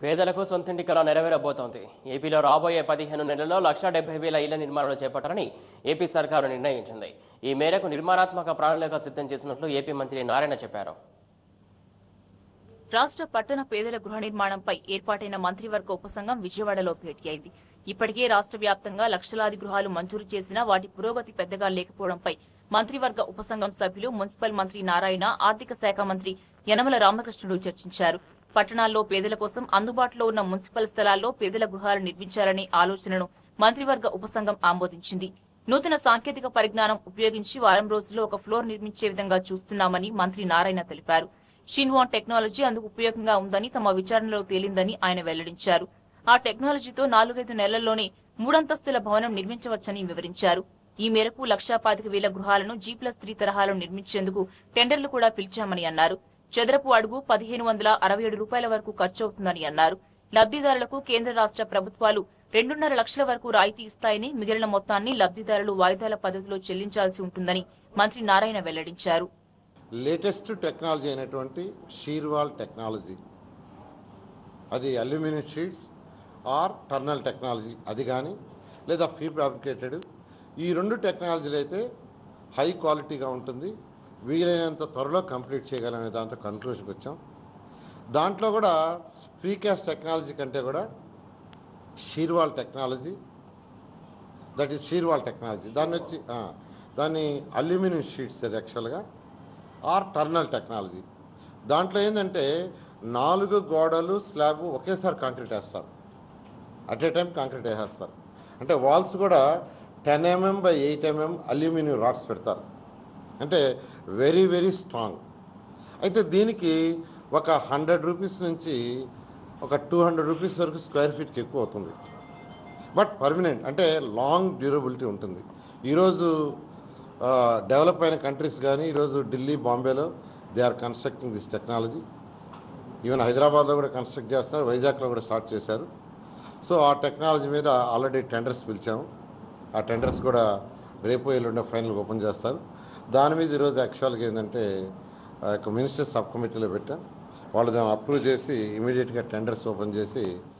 పేదలకు సొంతింటి కళ నెరవేరబోతోంది ఏపీలో రాబోయే పదిహేను నెలల్లో లక్ష డెబ్బై వేల ఇళ్ల నిర్మాణాలు చేపట్టాలని ఏపీ సర్కారు నిర్ణయించింది ఈ మేరకు నిర్మాణాత్మక ప్రణాళిక సిద్ధం చేసినట్లు ఏపీ మంత్రి నారాయణ చెప్పారు రాష్ట్ర పట్టణ పేదల గృహ నిర్మాణంపై ఏర్పాటైన మంత్రివర్గ ఉపసంఘం విజయవాడలో భేటీ అయింది ఇప్పటికే రాష్ట్ర వ్యాప్తంగా లక్షలాది గృహాలు మంజూరు చేసినా వాటి పురోగతి పెద్దగా లేకపోవడంపై మంత్రివర్గ ఉపసంఘం సభ్యులు మున్సిపల్ మంత్రి నారాయణ ఆర్థిక శాఖ మంత్రి యనమల రామకృష్ణుడు చర్చించారు పట్టణాల్లో పేదల కోసం అందుబాటులో ఉన్న మున్సిపల్ స్థలాల్లో పేదల గృహాలు నిర్మించాలనే ఆలోచనను మంత్రివర్గ ఉపసంఘం ఆమోదించింది నూతన సాంకేతిక పరిజ్ఞానం ఉపయోగించి వారం రోజుల్లో ఒక ఫ్లోర్ నిర్మించే విధంగా చూస్తున్నామని మంత్రి నారాయణ తెలిపారు షిన్వాన్ టెక్నాలజీ అందుకు ఉపయోగంగా ఉందని తమ విచారణలో తేలిందని ఆయన వెల్లడించారు ఆ టెక్నాలజీతో నాలుగైదు నెలల్లోనే మూడంతస్తుల భవనం నిర్మించవచ్చని వివరించారు ఈ మేరకు లక్షా పాతిక వేల గృహాలను జీ ప్లస్ త్రీ తరహాలో నిర్మించేందుకు టెండర్లు కూడా పిలిచామని అన్నారు చదరపు అడుగు పదిహేను వందల అరవై ఏడు రూపాయల వరకు ఖర్చవుతుందని అన్నారు లబ్ధిదారులకు కేంద్ర రాష్ట్ర ప్రభుత్వాలు రెండున్నర లక్షల వరకు రాయితీ ఇస్తాయని మిగిలిన మొత్తాన్ని లబ్ధిదారులు వాయిదాల పద్ధతిలో చెల్లించాల్సి ఉంటుందని మంత్రి నారాయణ వెల్లడించారు లేటెస్ట్ టెక్నాలజీ అయినటువంటి షీర్వాల్ టెక్నాలజీ అది అల్యూమినియం షీట్స్ ఆర్ టర్నల్ టెక్నాలజీ అది కానీ లేదా ఫీ ఫ్యాబ్రికేటెడ్ ఈ రెండు టెక్నాలజీలు అయితే హై క్వాలిటీగా ఉంటుంది వీలైనంత త్వరలో కంప్లీట్ చేయగలనే దాంతో కన్క్లూషన్కి వచ్చాం దాంట్లో కూడా ప్రీకాస్ట్ టెక్నాలజీ కంటే కూడా shear wall technology that is shear wall technology దాన్ని వచ్చి ఆ, దాన్ని అల్యూమినియం షీట్స్ అది యాక్చువల్గా ఆర్ టర్నల్ టెక్నాలజీ దాంట్లో ఏంటంటే నాలుగు గోడలు స్లాబ్ ఒకేసారి కాంక్రీట్ వేస్తారు అట్ ఏ టైం కాంక్రీట్ వేసేస్తారు అంటే వాల్స్ కూడా ten mm by eight mm aluminium rods పెడతారు అంటే వెరీ వెరీ స్ట్రాంగ్ అయితే దీనికి ఒక హండ్రెడ్ రూపీస్ నుంచి ఒక టూ హండ్రెడ్ రూపీస్ వరకు స్క్వేర్ ఫీట్కి ఎక్కువ అవుతుంది బట్ పర్మనెంట్ అంటే లాంగ్ డ్యూరబిలిటీ ఉంటుంది ఈరోజు డెవలప్ అయిన కంట్రీస్ కానీ ఈరోజు ఢిల్లీ బాంబేలో they are constructing this technology even హైదరాబాద్లో కూడా కన్స్ట్రక్ట్ చేస్తున్నారు వైజాగ్లో కూడా స్టార్ట్ చేశారు సో ఆ టెక్నాలజీ మీద ఆల్రెడీ టెండర్స్ పిలిచాము ఆ టెండర్స్ కూడా రేపు ఎల్లుండే ఫైనల్ ఓపెన్ చేస్తారు దాని మీద ఈరోజు యాక్చువల్గా ఏంటంటే ఆ యొక్క మినిస్టర్ సబ్ కమిటీలో పెట్టాం వాళ్ళు దాన్ని అప్రూవ్ చేసి ఇమీడియట్గా టెండర్స్ ఓపెన్ చేసి